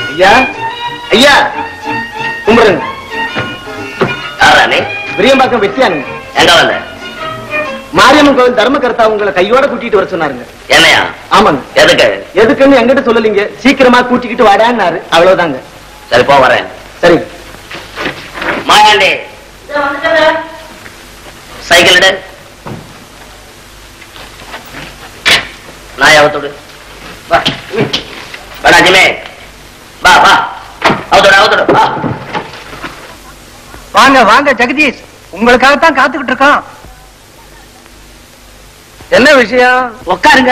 ஐயா ஐயா கும்பிடுங்க யாரானே விரியம்பாக்கம் வெட்டியானுங்க எங்க வந்த மாரியம்மன் கோவில் தர்மகர்த்தா உங்களை கையோட கூட்டிட்டு வர சொன்னாருங்க என்னையா ஆமாங்க எதுக்கு எதுக்குன்னு எங்கிட்ட சொல்லலீங்க சீக்கிரமா கூட்டிக்கிட்டு வாடான்னாரு அவ்வளவுதாங்க சரி போ வரேன் சரி மாயாண்டி சைக்கிள் எடு நாய் அவுத்துடு வா வாடா ஜிமே வா வா அவுத்துடு அவுத்துடு வா வாங்க வாங்க ஜெகதீஷ் உங்களுக்காகத்தான் காத்துக்கிட்டு இருக்கோம் என்ன விஷயம் உட்காருங்க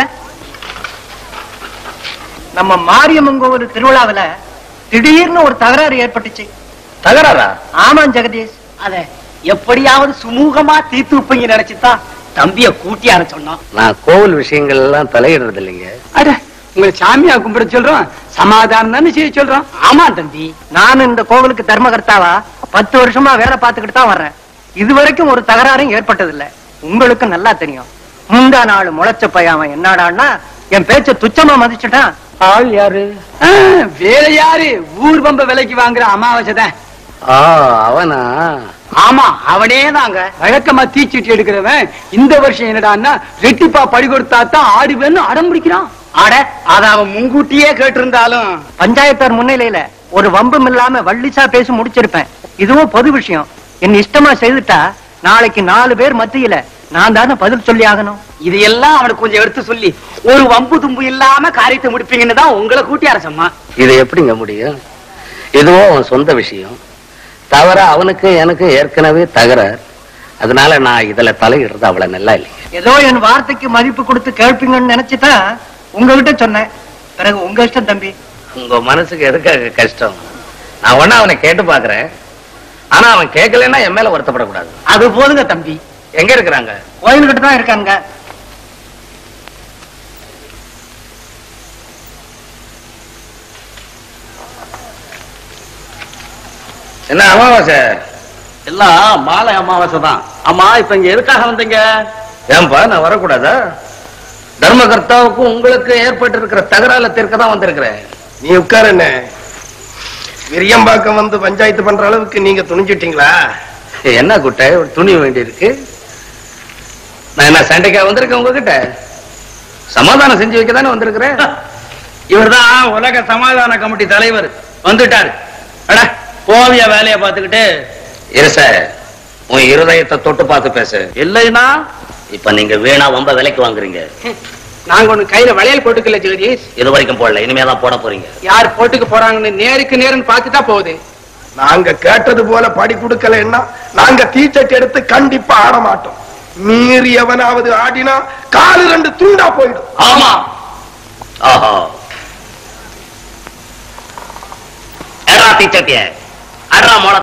நம்ம மாரியம்மன் கோவில் திருவிழாவுல திடீர்னு ஒரு தகராறு ஏற்பட்டுச்சு தகராறா ஆமாம் ஜெகதீஷ் அத எப்படியாவது சுமூகமா தீர்த்து வைப்பீங்க நினைச்சுதான் தம்பிய கூட்டியார சொன்னோம் நான் கோவில் விஷயங்கள் எல்லாம் தலையிடுறது இல்லைங்க அட உங்களை சாமியா கும்பிட சொல்றோம் சமாதானம் தானே செய்ய சொல்றோம் ஆமா தம்பி நான் இந்த கோவிலுக்கு தர்மகர்த்தாவா பத்து வருஷமா வேலை பார்த்துக்கிட்டு தான் வர்றேன் இதுவரைக்கும் ஒரு தகராறும் ஏற்பட்டதில்ல உங்களுக்கு நல்லா தெரியும் முந்தா நாள் முளைச்ச பையன் அவன் என்னடான்னா என் பேச்ச துச்சமா மதிச்சுட்டான் ஆள் யாரு வேற யாரு ஊர் பம்ப விலைக்கு வாங்குற அமாவாசை தான் ஆ அவனா ஆமா அவனே தாங்க வழக்கமா தீச்சிட்டு எடுக்கிறவன் இந்த வருஷம் என்னடான்னா ரெட்டிப்பா படி கொடுத்தா தான் ஆடுவேன்னு அடம் பிடிக்கிறான் ஆட அத அவன் முன்கூட்டியே கேட்டிருந்தாலும் பஞ்சாயத்தார் முன்னிலையில ஒரு வம்பும் இல்லாம வள்ளிசா பேசி முடிச்சிருப்பேன் இதுவும் பொது விஷயம் என் இஷ்டமா செய்துட்டா நாளைக்கு நாலு பேர் மத்தியில நான் தானே பதில் சொல்லி ஆகணும் இது எல்லாம் அவனுக்கு கொஞ்சம் எடுத்து சொல்லி ஒரு வம்பு தும்பு இல்லாம காரியத்தை முடிப்பீங்கன்னு தான் உங்களை கூட்டி அரசம்மா இது எப்படிங்க முடியும் இதுவோ அவன் சொந்த விஷயம் தவிர அவனுக்கு எனக்கு ஏற்கனவே தகராறு அதனால நான் இதுல தலையிடுறது அவ்வளவு நல்லா இல்லைங்க ஏதோ என் வார்த்தைக்கு மதிப்பு கொடுத்து கேட்பீங்கன்னு நினைச்சுதான் உங்ககிட்ட சொன்னேன் பிறகு உங்க இஷ்டம் தம்பி உங்க மனசுக்கு எதுக்காக கஷ்டம் நான் ஒண்ணு அவனை கேட்டு பாக்குறேன் ஆனா அவன் கேட்கலன்னா என் மேல வருத்தப்படக்கூடாது அது போதுங்க தம்பி எங்க இருக்கிறாங்க கோயில்கிட்ட தான் இருக்காங்க என்ன அமாவாசை எல்லாம் மாலை அமாவாசை தான் ஆமா இப்ப இங்க எதுக்காக வந்தீங்க ஏன்பா நான் வரக்கூடாதா தர்மகர்த்தாவுக்கும் உங்களுக்கு ஏற்பட்டு இருக்கிற தகரால தீர்க்க தான் வந்திருக்கிறேன் நீ உட்கார என்ன விரியம்பாக்கம் வந்து பஞ்சாயத்து பண்ற அளவுக்கு நீங்க துணிஞ்சிட்டீங்களா என்ன குட்டை ஒரு துணி வேண்டி இருக்கு நான் என்ன சண்டைக்கா வந்திருக்கேன் உங்ககிட்ட சமாதானம் செஞ்சு வைக்க தானே வந்திருக்கிறேன் இவர்தான் உலக சமாதான கமிட்டி தலைவர் வந்துட்டாரு அட போவிய வேலைய பாத்துக்கிட்டு இருச உன் இருதயத்தை தொட்டு பார்த்து பேசு இல்லைன்னா இப்ப நீங்க வீணா வம்ப விலைக்கு வாங்குறீங்க நாங்க ஒண்ணு கையில வளையல் போட்டுக்கல ஜெகதீஷ் இது வரைக்கும் போடல இனிமே தான் போட போறீங்க யார் போட்டுக்க போறாங்கன்னு நேருக்கு நேருன்னு பார்த்துட்டா போகுது நாங்க கேட்டது போல படி கொடுக்கலன்னா நாங்க தீச்சட்டி எடுத்து கண்டிப்பா ஆட மாட்டோம் மீறி எவனாவது ஆடினா காலு ரெண்டு துண்டா போயிடும் ஆமா ஆஹா எடா தீச்சட்டிய அட்ரா மோள